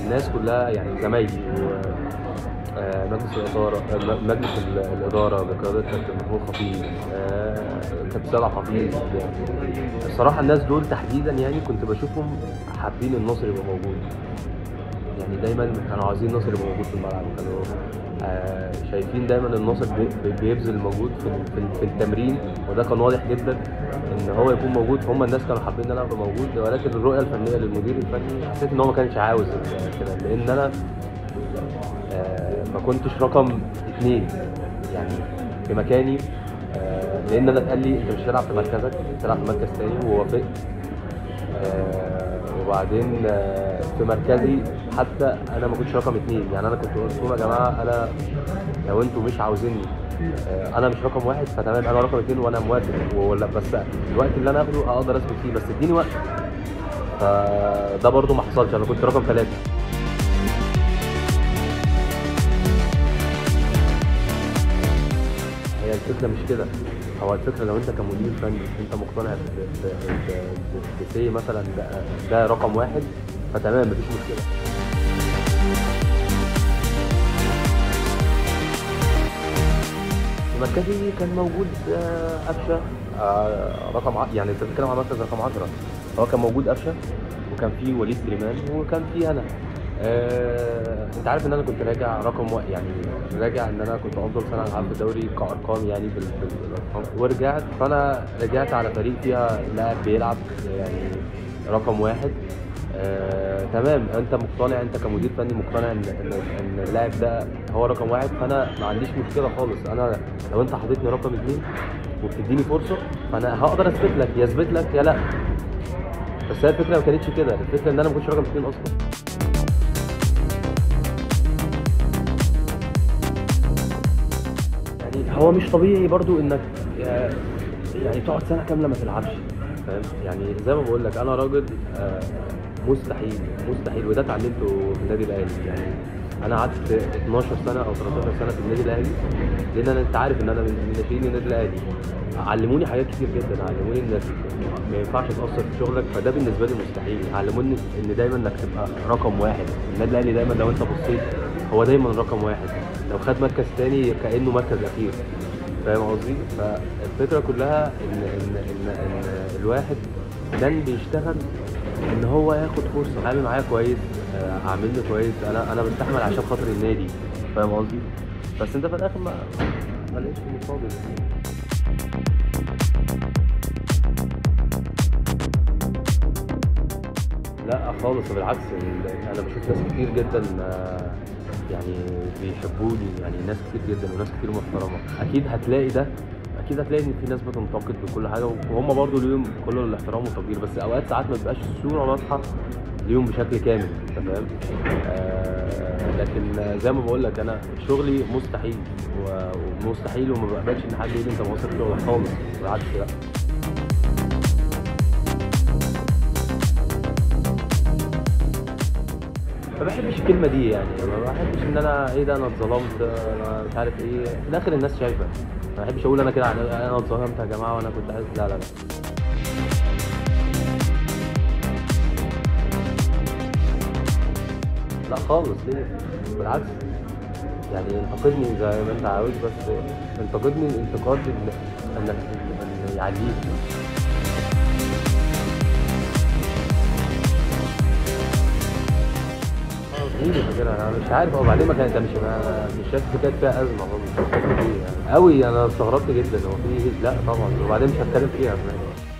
الناس كلها يعني زمايلي و آه، مجلس الإدارة آه، م- مجلس ال- الإدارة بقيادة كابتن محمود خطيب آه، كابتن سيد عبد الحفيظ الصراحة الناس دول تحديدا يعني كنت بشوفهم حابين النصر يبقى موجود يعني دايما كانوا عايزين النصر يبقى موجود في الملعب وكانوا آه، شايفين دايما النصر بي- بي- بيبذل مجهود في ال- في ال- في التمرين وده كان واضح جدا ان هو يكون موجود هم الناس كانوا حابين ان انا ابقى موجود ولكن الرؤيه الفنيه للمدير الفني حسيت ان هو ما كانش عاوز كده لان انا آه، ما كنتش رقم اثنين يعني في مكاني آه، لان انا اتقال لي انت مش هتلعب في مركزك تلعب في مركز تاني ووافقت آه، وبعدين آه، في مركزي حتى انا ما كنتش رقم اثنين يعني انا كنت قلت لهم يا جماعه انا لو انتوا مش عاوزيني آه، انا مش رقم واحد فتمام انا رقم اثنين وانا موافق ولا بس الوقت اللي انا اخده اقدر اثبت فيه بس اديني وقت فده برضو ما حصلش انا كنت رقم ثلاثه هي الفكره مش كده هو الفكره لو انت كمدير فني انت مقتنع ب- ب- ب- ب- بسي مثلا ده, ده رقم واحد فتمام مفيش مشكله في مركزي كان موجود آه، قفشه آه، رقم ع- يعني انت بتتكلم عن مركز رقم 10 هو كان موجود قفشه وكان في وليد سليمان وكان في انا آه، انت عارف ان انا كنت راجع رقم واحد يعني راجع ان انا كنت افضل سنه العب في الدوري كارقام يعني بال- بال- بالارقام ورجعت فانا رجعت على فريق فيها لاعب بيلعب يعني رقم واحد آه، تمام انت مقتنع انت كمدير فني مقتنع ان ان ان اللاعب ده هو رقم واحد فانا ما عنديش مشكله خالص انا لو انت حاططني رقم اثنين وبتديني فرصه فانا هقدر اثبت لك يا اثبت لك يا لا بس هي الفكره ما كانتش كده الفكره ان انا ما كنتش رقم اثنين اصلا يعني هو مش طبيعي برضو انك آه، يعني تقعد سنه كامله ما تلعبش فاهم يعني زي ما بقول لك انا راجل آه، مستحيل مستحيل وده اتعلمته في النادي الاهلي يعني انا قعدت 12 سنه او 13 سنه في النادي الاهلي لان انا انت عارف ان انا من ناشئين النادي الاهلي علموني حاجات كتير جدا علموني انك ما ينفعش تاثر في شغلك فده بالنسبه لي مستحيل علموني ان دايما انك تبقى رقم واحد النادي الاهلي دايما لو انت بصيت هو دايما رقم واحد لو خد مركز تاني كانه مركز اخير فاهم قصدي؟ فالفكره كلها ان ان ان, إن الواحد كان بيشتغل ان هو ياخد فرصه عامل معايا كويس آه، عاملني كويس انا انا بستحمل عشان خاطر النادي فاهم قصدي؟ بس انت في الاخر ما ما لقيتش مقابل لا خالص بالعكس ال- انا بشوف ناس كتير جدا آه، يعني بيحبوني يعني ناس كتير جدا وناس كتير محترمه اكيد هتلاقي ده اكيد هتلاقي ان في ناس بتنتقد وكل حاجه وهم برضو ليهم كل الاحترام والتقدير بس اوقات ساعات ما بيبقاش الصوره واضحه ليهم بشكل كامل انت فاهم آه لكن آه، زي ما بقول لك انا شغلي مستحيل و- ومستحيل وما بقبلش ان حد يقول لي انت مقصر في شغلك خالص بالعكس لا ما بحبش الكلمه دي يعني ما بحبش ان انا ايه ده انا اتظلمت انا مش عارف ايه في الاخر الناس شايفه ما بحبش اقول انا كده انا أنا اتظلمت يا جماعه وانا كنت عايز لا لا لا لا خالص ليه بالعكس يعني انتقدني زي ما انت عاوز بس انتقدني الانتقاد اللي- انك اللي يعليك مين اللي فاكرها انا مش عارف هو بعدين ما كانت مش ما- مش شايف دي كانت فيها ازمه برضه يعني قوي انا استغربت جدا هو في لا طبعا وبعدين مش هتكلم فيها كمان